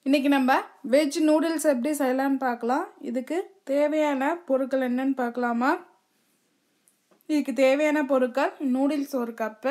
இன்றைக்கி நம்ம veg noodles எப்படி செய்யலான்னு பார்க்கலாம் இதுக்கு தேவையான பொருட்கள் என்னன்னு பார்க்கலாமா இதுக்கு தேவையான பொருட்கள் நூடுல்ஸ் ஒரு கப்பு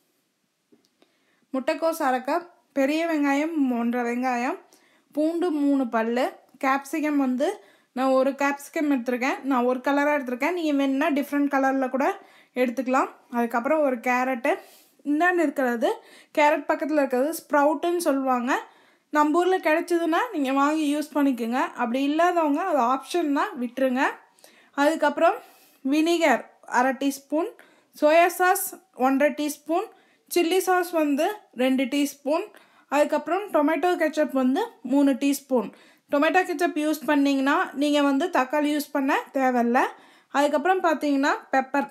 முட்டைக்கோஸ் அரை கப் பெரிய வெங்காயம் ஒன்றரை வெங்காயம் பூண்டு மூணு பல் கேப்சிகம் வந்து நான் ஒரு கேப்சிகம் எடுத்திருக்கேன் நான் ஒரு கலராக எடுத்திருக்கேன் நீங்கள் வேணுன்னா டிஃப்ரெண்ட் கலரில் கூட எடுத்துக்கலாம் அதுக்கப்புறம் ஒரு கேரட்டு இந்தாண்டு இருக்கிறது கேரட் பக்கத்தில் இருக்கிறது ஸ்ப்ரவுட்டுன்னு சொல்லுவாங்க நம்ம ஊரில் கிடச்சிதுன்னா நீங்கள் வாங்கி யூஸ் பண்ணிக்கோங்க அப்படி இல்லாதவங்க அது ஆப்ஷன் தான் விட்டுருங்க அதுக்கப்புறம் வினிகர் அரை டீஸ்பூன் சோயா சாஸ் ஒன்றரை டீஸ்பூன் சில்லி சாஸ் வந்து ரெண்டு டீஸ்பூன் அதுக்கப்புறம் டொமேட்டோ கெச்சப் வந்து மூணு டீஸ்பூன் டொமேட்டோ கெச்சப் யூஸ் பண்ணிங்கன்னா நீங்கள் வந்து தக்காளி யூஸ் பண்ண தேவையில்ல அதுக்கப்புறம் பார்த்தீங்கன்னா பெப்பர்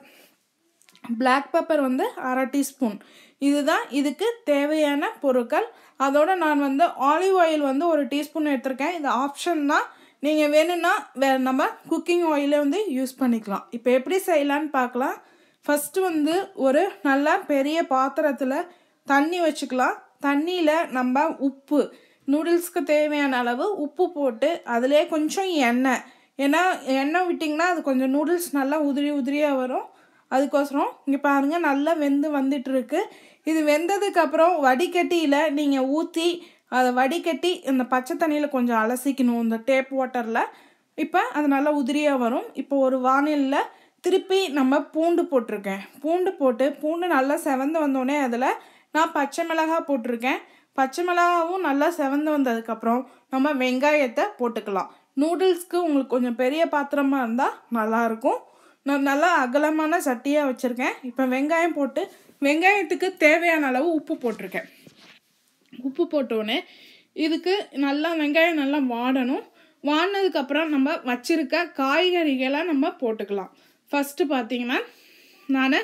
பிளாக் பெப்பர் வந்து அரை டீஸ்பூன் இதுதான் இதுக்கு தேவையான பொருட்கள் அதோடு நான் வந்து ஆலிவ் ஆயில் வந்து ஒரு டீஸ்பூன் எடுத்திருக்கேன் இது ஆப்ஷன் தான் நீங்கள் வேணும்னா வே நம்ம குக்கிங் ஆயிலை வந்து யூஸ் பண்ணிக்கலாம் இப்போ எப்படி செய்யலான்னு பார்க்கலாம் ஃபஸ்ட்டு வந்து ஒரு நல்ல பெரிய பாத்திரத்தில் தண்ணி வச்சுக்கலாம் தண்ணியில் நம்ம உப்பு நூடுல்ஸ்க்கு தேவையான அளவு உப்பு போட்டு அதிலே கொஞ்சம் எண்ணெய் ஏன்னா எண்ணெய் விட்டிங்கன்னா அது கொஞ்சம் நூடுல்ஸ் நல்லா உதிரி உதிரியாக வரும் அதுக்கோசரம் இங்கே பாருங்கள் நல்லா வெந்து வந்துட்டுருக்கு இது வெந்ததுக்கப்புறம் வடிகட்டியில் நீங்கள் ஊற்றி அதை வடிகட்டி இந்த பச்சை தண்ணியில் கொஞ்சம் அலசிக்கணும் இந்த டேப் வாட்டரில் இப்போ அது நல்லா உதிரியாக வரும் இப்போ ஒரு வானிலில் திருப்பி நம்ம பூண்டு போட்டிருக்கேன் பூண்டு போட்டு பூண்டு நல்லா செவந்து வந்தோடனே அதில் நான் பச்சை மிளகாய் போட்டிருக்கேன் பச்சை மிளகாவும் நல்லா செவந்து வந்ததுக்கப்புறம் நம்ம வெங்காயத்தை போட்டுக்கலாம் நூடுல்ஸ்க்கு உங்களுக்கு கொஞ்சம் பெரிய பாத்திரமாக இருந்தால் நல்லாயிருக்கும் நான் நல்லா அகலமான சட்டியாக வச்சுருக்கேன் இப்போ வெங்காயம் போட்டு வெங்காயத்துக்கு தேவையான அளவு உப்பு போட்டிருக்கேன் உப்பு போட்டோடனே இதுக்கு நல்லா வெங்காயம் நல்லா வாடணும் வாடினதுக்கப்புறம் நம்ம வச்சுருக்க காய்கறிகளை நம்ம போட்டுக்கலாம் ஃபஸ்ட்டு பார்த்தீங்கன்னா நான்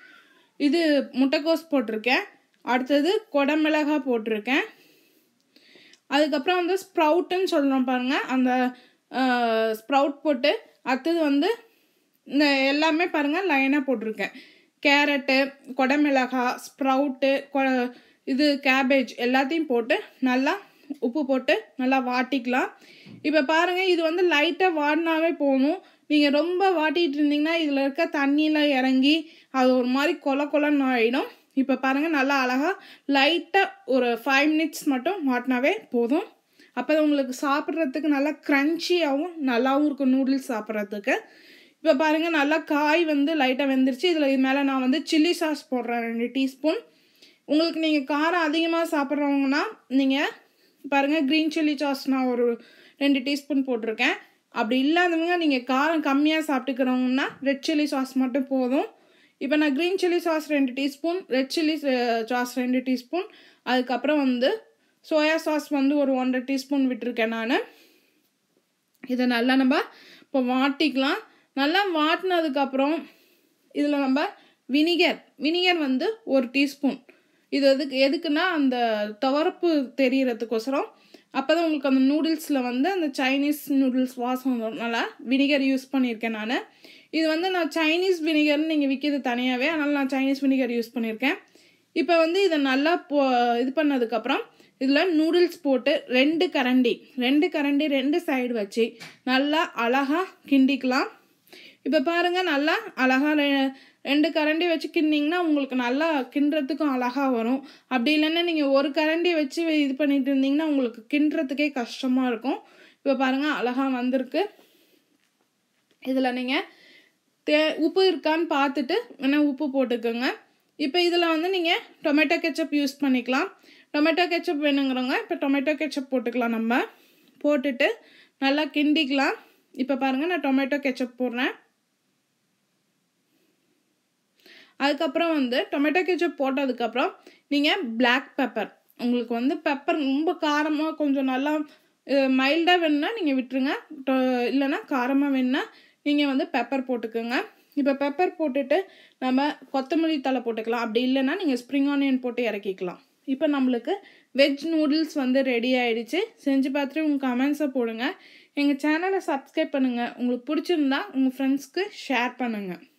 இது முட்டைக்கோஸ் போட்டிருக்கேன் அடுத்தது கொடமிளகாய் போட்டிருக்கேன் அதுக்கப்புறம் வந்து ஸ்ப்ரவுட்டுன்னு சொல்கிறோம் பாருங்கள் அந்த ஸ்ப்ரவுட் போட்டு அடுத்தது வந்து இந்த எல்லாமே பாருங்கள் லைனாக போட்டிருக்கேன் கேரட்டு கொடமிளகாய் ஸ்ப்ரவுட்டு கொ இது கேபேஜ் எல்லாத்தையும் போட்டு நல்லா உப்பு போட்டு நல்லா வாட்டிக்கலாம் இப்போ பாருங்கள் இது வந்து லைட்டாக வாடினாவே போகணும் நீங்கள் ரொம்ப வாட்டிகிட்டு இருந்தீங்கன்னா இதில் இருக்க தண்ணியில் இறங்கி அது ஒரு மாதிரி கொல கொலன்னு ஆகிடும் இப்போ பாருங்கள் நல்லா அழகாக லைட்டாக ஒரு ஃபைவ் மினிட்ஸ் மட்டும் வாட்டினாவே போதும் அப்போ உங்களுக்கு சாப்பிட்றதுக்கு நல்லா க்ரன்ச்சியாகவும் நல்லாவும் இருக்கும் நூடுல்ஸ் சாப்பிட்றதுக்கு இப்போ பாருங்கள் நல்லா காய் வந்து லைட்டாக வெந்துருச்சு இதில் இது மேலே நான் வந்து சில்லி சாஸ் போடுறேன் ரெண்டு டீஸ்பூன் உங்களுக்கு நீங்கள் காரம் அதிகமாக சாப்பிட்றவங்கன்னா நீங்கள் பாருங்கள் க்ரீன் சில்லி சாஸ் நான் ஒரு ரெண்டு டீஸ்பூன் போட்டிருக்கேன் அப்படி இல்லாதவங்க நீங்கள் காரம் கம்மியாக சாப்பிட்டுக்கிறவங்கன்னா ரெட் சில்லி சாஸ் மட்டும் போதும் இப்போ நான் க்ரீன் சில்லி சாஸ் ரெண்டு டீஸ்பூன் ரெட் சில்லி சாஸ் ரெண்டு டீஸ்பூன் அதுக்கப்புறம் வந்து சோயா சாஸ் வந்து ஒரு ஒன்றரை டீஸ்பூன் விட்டுருக்கேன் நான் இதை நல்லா நம்ம இப்போ வாட்டிக்கலாம் நல்லா வாட்டினதுக்கப்புறம் இதில் நம்ம வினிகர் வினிகர் வந்து ஒரு டீஸ்பூன் இது எதுக்கு எதுக்குன்னா அந்த துவரப்பு தெரியறதுக்கோசரம் அப்போ தான் உங்களுக்கு அந்த நூடுல்ஸில் வந்து அந்த சைனீஸ் நூடுல்ஸ் வாசம் வரனால வினிகர் யூஸ் பண்ணியிருக்கேன் நான் இது வந்து நான் சைனீஸ் வினிகர்னு நீங்கள் விற்கிது தனியாகவே அதனால் நான் சைனீஸ் வினிகர் யூஸ் பண்ணியிருக்கேன் இப்போ வந்து இதை நல்லா போ இது பண்ணதுக்கப்புறம் இதில் நூடுல்ஸ் போட்டு ரெண்டு கரண்டி ரெண்டு கரண்டி ரெண்டு சைடு வச்சு நல்லா அழகாக கிண்டிக்கலாம் இப்போ பாருங்கள் நல்லா அழகாக ரெண்டு கரண்டி வச்சு கிண்டிங்கன்னா உங்களுக்கு நல்லா கிண்டுறதுக்கும் அழகாக வரும் அப்படி இல்லைன்னா நீங்கள் ஒரு கரண்டி வச்சு இது பண்ணிட்டு இருந்தீங்கன்னா உங்களுக்கு கிண்டுறதுக்கே கஷ்டமாக இருக்கும் இப்போ பாருங்கள் அழகாக வந்திருக்கு இதில் நீங்கள் தே உப்பு இருக்கான்னு பார்த்துட்டு வேணால் உப்பு போட்டுக்கோங்க இப்போ இதில் வந்து நீங்கள் டொமேட்டோ கெச்சப் யூஸ் பண்ணிக்கலாம் டொமேட்டோ கெச்சப் வேணுங்கிறவங்க இப்போ டொமேட்டோ கெச்சப் போட்டுக்கலாம் நம்ம போட்டுட்டு நல்லா கிண்டிக்கலாம் இப்போ பாருங்கள் நான் டொமேட்டோ கெச்சப் போடுறேன் அதுக்கப்புறம் வந்து டொமேட்டோ கெச்சப் போட்டதுக்கப்புறம் நீங்கள் பிளாக் பெப்பர் உங்களுக்கு வந்து பெப்பர் ரொம்ப காரமாக கொஞ்சம் நல்லா மைல்டாக வேணுன்னா நீங்கள் விட்டுருங்க இல்லைன்னா காரமாக வேணுன்னா நீங்கள் வந்து பெப்பர் போட்டுக்கோங்க இப்போ பெப்பர் போட்டுட்டு நம்ம கொத்தமல்லி தலை போட்டுக்கலாம் அப்படி இல்லைன்னா நீங்கள் ஸ்ப்ரிங் ஆனியன் போட்டு இறக்கிக்கலாம் இப்போ நம்மளுக்கு வெஜ் நூடுல்ஸ் வந்து ரெடி ஆகிடுச்சு செஞ்சு பார்த்துட்டு உங்கள் கமெண்ட்ஸை போடுங்க எங்கள் சேனலை சப்ஸ்கிரைப் பண்ணுங்கள் உங்களுக்கு பிடிச்சிருந்தா உங்கள் ஃப்ரெண்ட்ஸ்க்கு ஷேர் பண்ணுங்கள்